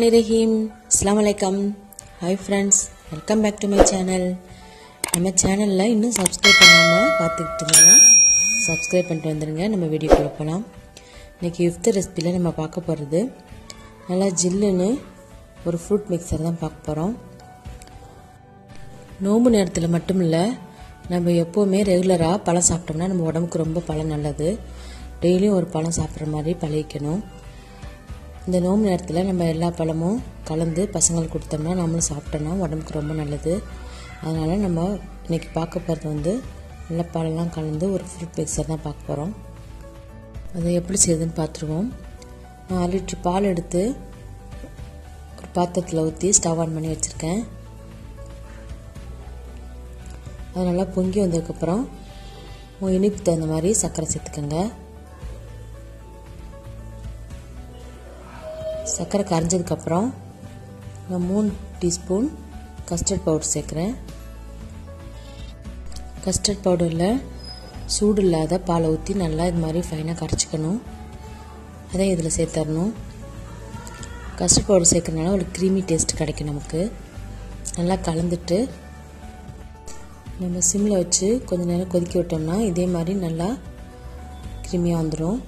ரஹீம் அஸ்லாம் வலைக்கம் hi friends welcome back to my channel நம்ம சேனலில் இன்னும் சப்ஸ்கிரைப் பண்ணாமல் பார்த்துக்கிட்டு இருந்தோன்னா சப்ஸ்கிரைப் பண்ணிட்டு வந்துடுங்க நம்ம வீடியோக்குள்ளே போகலாம் இன்றைக்கி ஃபிஃப்த் ரெசிபியில் நம்ம பார்க்க போகிறது நல்லா ஜில்லுன்னு ஒரு ஃப்ரூட் மிக்சர் தான் பார்க்க போகிறோம் நோம்பு நேரத்தில் மட்டும் இல்லை நம்ம எப்போவுமே ரெகுலராக பழம் சாப்பிட்டோம்னா நம்ம உடம்புக்கு ரொம்ப பழம் நல்லது டெய்லியும் ஒரு பழம் சாப்பிட்ற மாதிரி பழகிக்கணும் இந்த நோம்பு நேரத்தில் நம்ம எல்லா பழமும் கலந்து பசங்களுக்கு கொடுத்தோம்னா நம்மளும் சாப்பிட்டோம்னா உடம்புக்கு ரொம்ப நல்லது அதனால் நம்ம இன்றைக்கி பார்க்க போகிறது வந்து நல்ல பழம்லாம் கலந்து ஒரு ஃப்ரூட் மிக்சர் தான் பார்க்க போகிறோம் அதை எப்படி செய்யுதுன்னு பார்த்துருவோம் நான் அரை லிட்டர் பால் எடுத்து ஒரு பாத்திரத்தில் ஊற்றி ஸ்டவ் ஆன் பண்ணி வச்சுருக்கேன் அது நல்லா பொங்கி வந்ததுக்கப்புறம் உங்கள் இனிப்பு தகுந்த மாதிரி சர்க்கரை சேர்த்துக்கோங்க சர்க்கரை கரைஞ்சதுக்கப்புறம் நான் மூணு டீஸ்பூன் கஸ்டர்ட் பவுடர் சேர்க்குறேன் கஸ்டர்ட் பவுடரில் சூடு இல்லாத பாலை ஊற்றி நல்லா இது மாதிரி ஃபைனாக கரைச்சிக்கணும் அதையும் இதில் சேர்த்துடணும் கஸ்டர்ட் பவுடர் சேர்க்கறதுனால ஒரு க்ரீமி டேஸ்ட் கிடைக்கும் நமக்கு நல்லா கலந்துட்டு நம்ம சிம்மில் வச்சு கொஞ்சம் நேரம் கொதிக்க விட்டோம்னா இதே மாதிரி நல்லா க்ரீமியாக வந்துடும்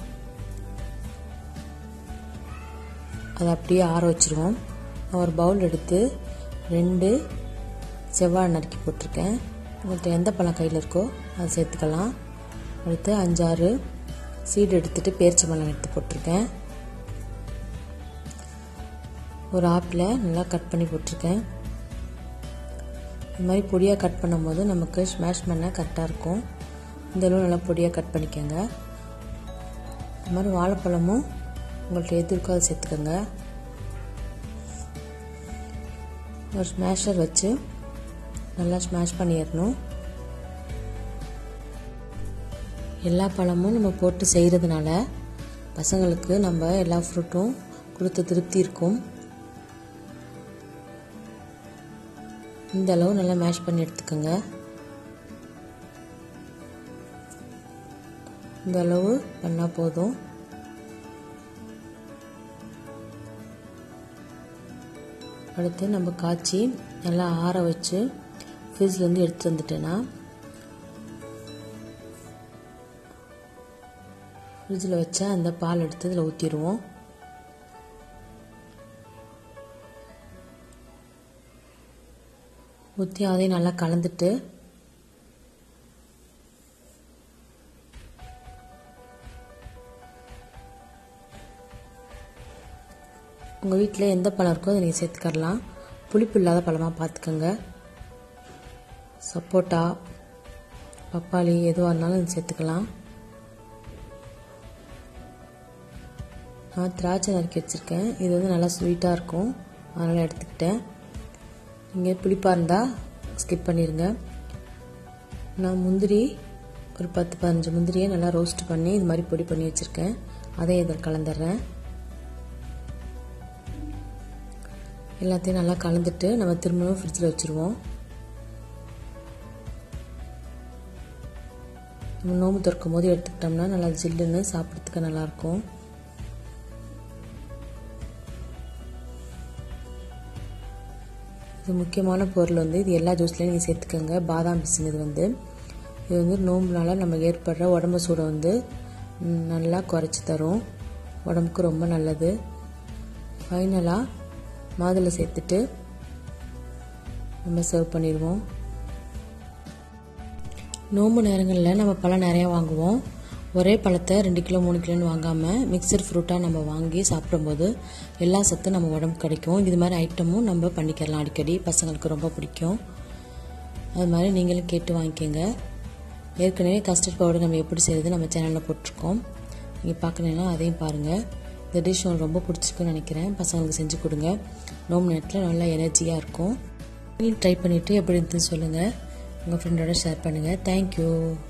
அதை அப்படியே ஆற வச்சுருவோம் ஒரு பவுல் எடுத்து ரெண்டு செவ்வாழை நறுக்கி போட்டிருக்கேன் உங்கள்கிட்ட எந்த பழம் கையில் இருக்கோ அதை சேர்த்துக்கலாம் அடுத்து அஞ்சாறு சீடு எடுத்துகிட்டு பேரிச்சம்பழம் எடுத்து போட்டிருக்கேன் ஒரு ஆப்பிளை நல்லா கட் பண்ணி போட்டிருக்கேன் இது மாதிரி பொடியாக கட் பண்ணும்போது நமக்கு ஸ்மாஷ் பண்ண கரெக்டாக இருக்கும் இந்த அளவு நல்லா பொடியாக கட் பண்ணிக்கோங்க இது மாதிரி வாழைப்பழமும் உங்கள்கிட்ட எது இருக்கோ அதை சேர்த்துக்கோங்க ஒரு ஸ்மேஷர் வச்சு நல்லா ஸ்மாஷ் பண்ணிடணும் எல்லா பழமும் நம்ம போட்டு செய்கிறதுனால பசங்களுக்கு நம்ம எல்லா ஃப்ரூட்டும் கொடுத்த திருப்தி இருக்கும் இந்த அளவு நல்லா மேஷ் பண்ணி எடுத்துக்கோங்க இந்த அளவு பண்ணால் போதும் அடுத்து நம்ம காய்ச்சி நல்லா ஆற வச்சு ஃப்ரிட்ஜ்லேருந்து எடுத்து வந்துட்டேன்னா ஃப்ரிட்ஜில் வச்சா அந்த பால் எடுத்து இதில் ஊற்றிடுவோம் ஊற்றி அதையும் நல்லா கலந்துட்டு உங்கள் வீட்டில் எந்த பழம் இருக்கோ அதை நீங்கள் சேர்த்துக்கரலாம் புளிப்பு இல்லாத பழமாக பார்த்துக்கோங்க சப்போட்டா பப்பாளி எதுவாக இருந்தாலும் சேர்த்துக்கலாம் நான் திராட்சை நறுக்கி வச்சுருக்கேன் இது வந்து நல்லா ஸ்வீட்டாக இருக்கும் அதனால் எடுத்துக்கிட்டேன் நீங்கள் புளிப்பாக இருந்தால் ஸ்கிப் பண்ணிடுங்க நான் முந்திரி ஒரு பத்து பதினஞ்சு முந்திரியை நல்லா ரோஸ்ட் பண்ணி இது மாதிரி பொடி பண்ணி வச்சுருக்கேன் அதையும் இதில் கலந்துடுறேன் எல்லாத்தையும் நல்லா கலந்துட்டு நம்ம திரும்பவும் ஃப்ரிட்ஜில் வச்சுருவோம் நம்ம நோம்பு திறக்கும் போது எடுத்துக்கிட்டோம்னா நல்லா ஜில்லுன்னு சாப்பிட்றதுக்கு நல்லாயிருக்கும் இது முக்கியமான பொருள் வந்து இது எல்லா ஜூஸ்லேயும் நீங்கள் சேர்த்துக்கோங்க பாதாம் பிசின் இது வந்து இது வந்து நோம்புனால நம்ம ஏற்படுற உடம்பு சூடை வந்து நல்லா குறைச்சி தரும் உடம்புக்கு ரொம்ப நல்லது ஃபைனலாக மாதுளை சேர்த்துட்டு நம்ம சர்வ் பண்ணிடுவோம் நோம்பு நேரங்களில் நம்ம பழம் நிறையா வாங்குவோம் ஒரே பழத்தை ரெண்டு கிலோ மூணு கிலோன்னு வாங்காமல் மிக்சர் ஃப்ரூட்டாக நம்ம வாங்கி சாப்பிடும்போது எல்லா சத்தும் நம்ம உடம்புக்கு கிடைக்கும் இது மாதிரி ஐட்டமும் நம்ம பண்ணிக்கலாம் அடிக்கடி பசங்களுக்கு ரொம்ப பிடிக்கும் அது மாதிரி நீங்களும் கேட்டு வாங்கிக்கோங்க ஏற்கனவே கஸ்டர்ட் பவுடர் நம்ம எப்படி செய்கிறது நம்ம சேனலில் போட்டிருக்கோம் நீங்கள் பார்க்கணுன்னா அதையும் பாருங்கள் இந்த டிஷ் உங்களுக்கு ரொம்ப பிடிச்சிருக்குன்னு நினைக்கிறேன் பசங்களுக்கு செஞ்சு கொடுங்க நோம்பு நேரத்தில் நல்லா எனர்ஜியாக இருக்கும் ட்ரை பண்ணிவிட்டு எப்படி இருந்துன்னு சொல்லுங்கள் உங்கள் ஃப்ரெண்டோட ஷேர் பண்ணுங்கள் தேங்க்யூ